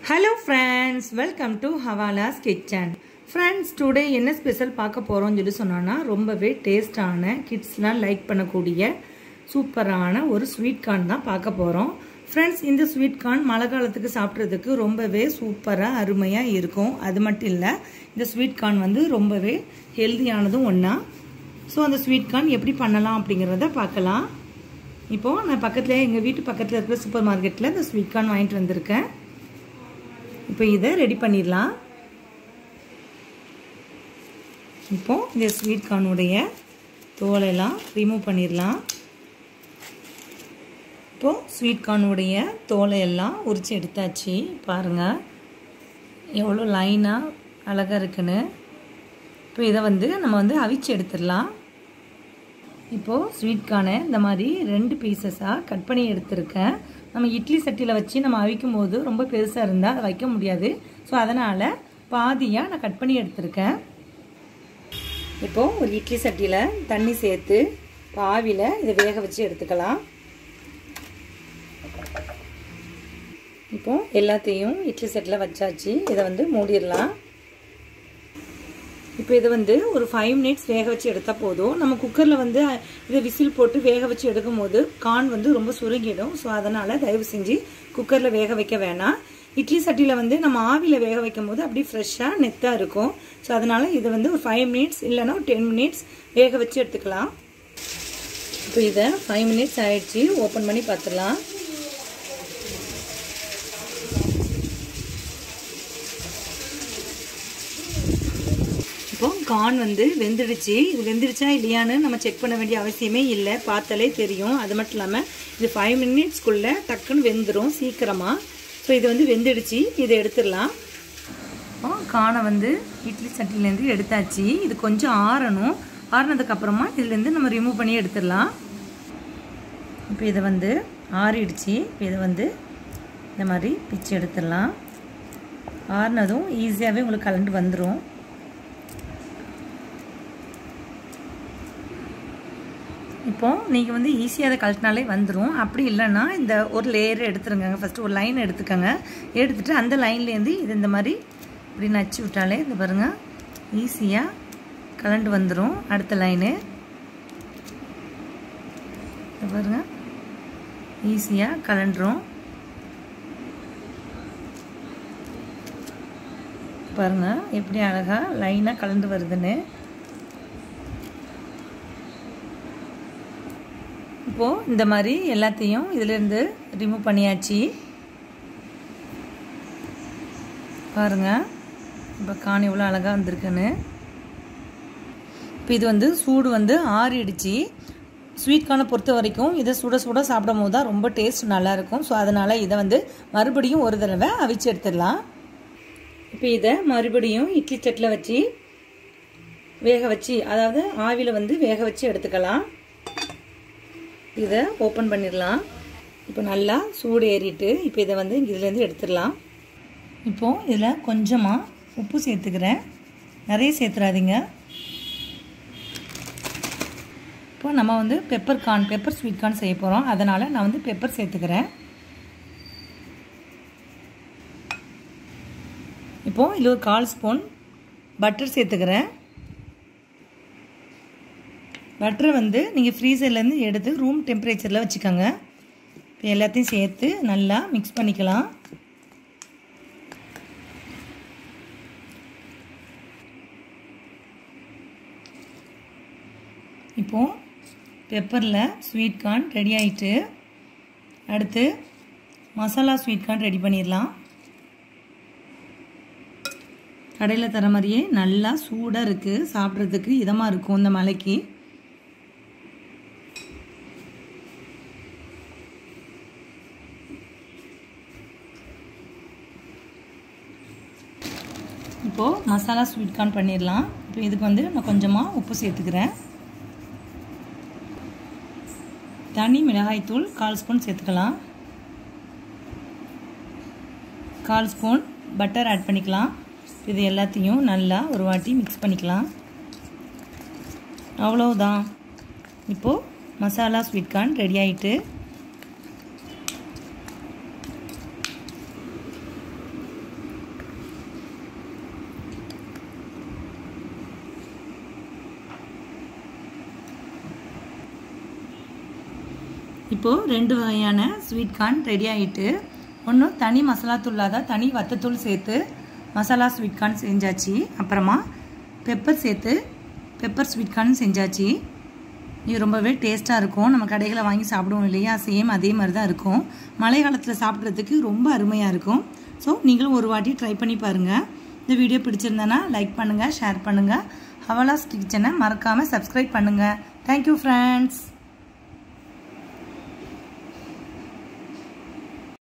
hello friends welcome to Havala's kitchen friends today என்ன special பார்க்க போகிறோம்னு சொல்லி சொன்னோன்னா ரொம்பவே டேஸ்டான கிட்ஸ்லாம் லைக் பண்ணக்கூடிய சூப்பரான ஒரு ஸ்வீட் கார்ன் தான் பார்க்க போகிறோம் ஃப்ரெண்ட்ஸ் இந்த ஸ்வீட் கார்ன் மழை காலத்துக்கு சாப்பிட்றதுக்கு ரொம்பவே சூப்பராக அருமையாக இருக்கும் அது மட்டும் இல்லை இந்த ஸ்வீட் கார்ன் வந்து ரொம்பவே ஹெல்த்தியானதும் ஒன்றா ஸோ அந்த ஸ்வீட் கார்ன் எப்படி பண்ணலாம் அப்படிங்கிறத பார்க்கலாம் இப்போது நான் பக்கத்தில் எங்கள் வீட்டு பக்கத்தில் இருக்கிற சூப்பர் மார்க்கெட்டில் இந்த ஸ்வீட் கார்ன் வாங்கிட்டு வந்திருக்கேன் இப்போ இதை ரெடி பண்ணிடலாம் இப்போ இந்த ஸ்வீட் கார்னுடைய தோலெல்லாம் ரிமூவ் பண்ணிடலாம் இப்போது ஸ்வீட் கார்னுடைய தோலை எல்லாம் உரித்து எடுத்தாச்சு பாருங்கள் எவ்வளோ லைனாக அழகாக இருக்குன்னு இப்போ இதை வந்து நம்ம வந்து அவிச்சு எடுத்துடலாம் இப்போது ஸ்வீட் கார்னை இந்த மாதிரி ரெண்டு பீசஸாக கட் பண்ணி எடுத்திருக்கேன் நம்ம இட்லி சட்டியில் வச்சு நம்ம அவிக்கும் போது ரொம்ப பெருசாக இருந்தால் அதை வைக்க முடியாது ஸோ அதனால் பாதியாக நான் கட் பண்ணி எடுத்திருக்கேன் இப்போது ஒரு இட்லி சட்டியில் தண்ணி சேர்த்து பாவியில் இதை வேக வச்சு எடுத்துக்கலாம் இப்போ எல்லாத்தையும் இட்லி செட்டில் வச்சாச்சு இதை வந்து மூடிடலாம் இப்போ இதை வந்து ஒரு ஃபைவ் மினிட்ஸ் வேக வச்சு எடுத்தால் போதும் நம்ம குக்கரில் வந்து இதை விசில் போட்டு வேக வச்சு எடுக்கும் போது கான் வந்து ரொம்ப சுருங்கிடும் ஸோ அதனால் தயவு செஞ்சு குக்கரில் வேக வைக்க வேணாம் இட்லி சட்டியில் வந்து நம்ம ஆவியில் வேக வைக்கும் போது அப்படியே ஃப்ரெஷ்ஷாக நெத்தாக இருக்கும் ஸோ அதனால் இதை வந்து ஒரு ஃபைவ் மினிட்ஸ் இல்லைன்னா ஒரு டென் மினிட்ஸ் வேக வச்சு எடுத்துக்கலாம் இப்போ இதை ஃபைவ் மினிட்ஸ் ஆயிடுச்சு ஓப்பன் பண்ணி பார்த்துடலாம் இப்போ கார்ன் வந்து வெந்துடுச்சு இது வெந்துடுச்சா இல்லையான்னு நம்ம செக் பண்ண வேண்டிய அவசியமே இல்லை பார்த்தாலே தெரியும் அது மட்டும் இல்லாமல் இது ஃபைவ் மினிட்ஸ்க்குள்ளே டக்குன்னு வெந்துடும் சீக்கிரமாக ஸோ இது வந்து வெந்துடுச்சு இதை எடுத்துடலாம் கானை வந்து இட்லி சட்டிலேருந்து எடுத்தாச்சு இது கொஞ்சம் ஆறணும் ஆறினதுக்கப்புறமா இதுலேருந்து நம்ம ரிமூவ் பண்ணி எடுத்துடலாம் இப்போ இதை வந்து ஆறிடுச்சு இப்போ இதை வந்து இந்த மாதிரி பிச்சு எடுத்துடலாம் ஆறினதும் ஈஸியாகவே உங்களுக்கு கலண்டு வந்துடும் இப்போ நீங்கள் வந்து ஈஸியாக அதை கழட்டினாலே வந்துடும் அப்படி இல்லைன்னா இந்த ஒரு லேயர் எடுத்துருங்க ஃபஸ்ட்டு ஒரு லைன் எடுத்துக்கோங்க எடுத்துகிட்டு அந்த லைன்லேருந்து இது இந்த மாதிரி இப்படி நச்சு விட்டாலே இந்த பாருங்கள் ஈஸியாக கலண்டு வந்துடும் அடுத்த லைனு இந்த பாருங்கள் ஈஸியாக கலண்டுரும் பாருங்கள் எப்படி அழகாக லைனாக கலந்து வருதுன்னு இப்போது இந்த மாதிரி எல்லாத்தையும் இதிலேருந்து ரிமூவ் பண்ணியாச்சு பாருங்கள் இப்போ காணி எவ்வளோ அழகாக வந்திருக்குன்னு இப்போ இது வந்து சூடு வந்து ஆறிடுச்சு ஸ்வீட் கார்னை பொறுத்த வரைக்கும் இதை சுட சுட சாப்பிடும் போது தான் ரொம்ப டேஸ்ட் நல்லாயிருக்கும் ஸோ அதனால் இதை வந்து மறுபடியும் ஒரு தடவை அவிச்சு எடுத்துடலாம் இப்போ இதை மறுபடியும் இட்லி சட்டில் வச்சு வேக வச்சு அதாவது ஆவியில் வந்து வேக வச்சு எடுத்துக்கலாம் இதை ஓப்பன் பண்ணிடலாம் இப்போ நல்லா சூடு ஏறிட்டு இப்போ இதை வந்து இதுலேருந்து எடுத்துடலாம் இப்போது இதில் கொஞ்சமாக உப்பு சேர்த்துக்கிறேன் நிறைய சேர்த்துறாதீங்க இப்போ நம்ம வந்து pepper corn pepper sweet corn செய்ய போகிறோம் அதனால் நான் வந்து பெப்பர் சேர்த்துக்கிறேன் இப்போது இதில் ஒரு கால் ஸ்பூன் பட்டர் சேர்த்துக்கிறேன் பட்டரை வந்து நீங்கள் ஃப்ரீசர்லேருந்து எடுத்து ரூம் டெம்பரேச்சரில் வச்சுக்கோங்க இப்போ எல்லாத்தையும் சேர்த்து நல்லா மிக்ஸ் பண்ணிக்கலாம் இப்போது பெப்பரில் ஸ்வீட் கார்ன் ரெடி ஆகிட்டு அடுத்து மசாலா ஸ்வீட் கார்ன் ரெடி பண்ணிடலாம் கடையில் தர மாதிரியே நல்லா சூடாக இருக்குது சாப்பிட்றதுக்கு இதமாக இருக்கும் இந்த மலைக்கு இப்போது மசாலா ஸ்வீட் கார்ன் பண்ணிடலாம் இப்போ இதுக்கு வந்து நான் கொஞ்சமாக உப்பு சேர்த்துக்கிறேன் தனி மிளகாய்த்தூள் கால் ஸ்பூன் சேர்த்துக்கலாம் கால் ஸ்பூன் பட்டர் ஆட் பண்ணிக்கலாம் இது எல்லாத்தையும் நல்லா ஒரு வாட்டி மிக்ஸ் பண்ணிக்கலாம் அவ்வளோதான் இப்போது மசாலா ஸ்வீட் கார்ன் ரெடி ஆகிட்டு இப்போது ரெண்டு வகையான ஸ்வீட் கார்ன் ரெடி ஆகிட்டு ஒன்று தனி மசாலா தூளாக தனி வத்தத்தூள் சேர்த்து மசாலா ஸ்வீட் கார்ன் செஞ்சாச்சு அப்புறமா பெப்பர் சேர்த்து பெப்பர் ஸ்வீட் கார்ன் செஞ்சாச்சு இது ரொம்பவே டேஸ்ட்டாக இருக்கும் நம்ம கடைகளில் வாங்கி சாப்பிடுவோம் இல்லையா சேம் அதே மாதிரி தான் இருக்கும் மழை காலத்தில் சாப்பிட்றதுக்கு ரொம்ப அருமையாக இருக்கும் ஸோ நீங்களும் ஒரு வாட்டி ட்ரை பண்ணி பாருங்கள் இந்த வீடியோ பிடிச்சிருந்தேன்னா லைக் பண்ணுங்கள் ஷேர் பண்ணுங்கள் ஹவலாஸ் கிச்சனை மறக்காமல் சப்ஸ்கிரைப் பண்ணுங்கள் தேங்க்யூ ஃப்ரெண்ட்ஸ்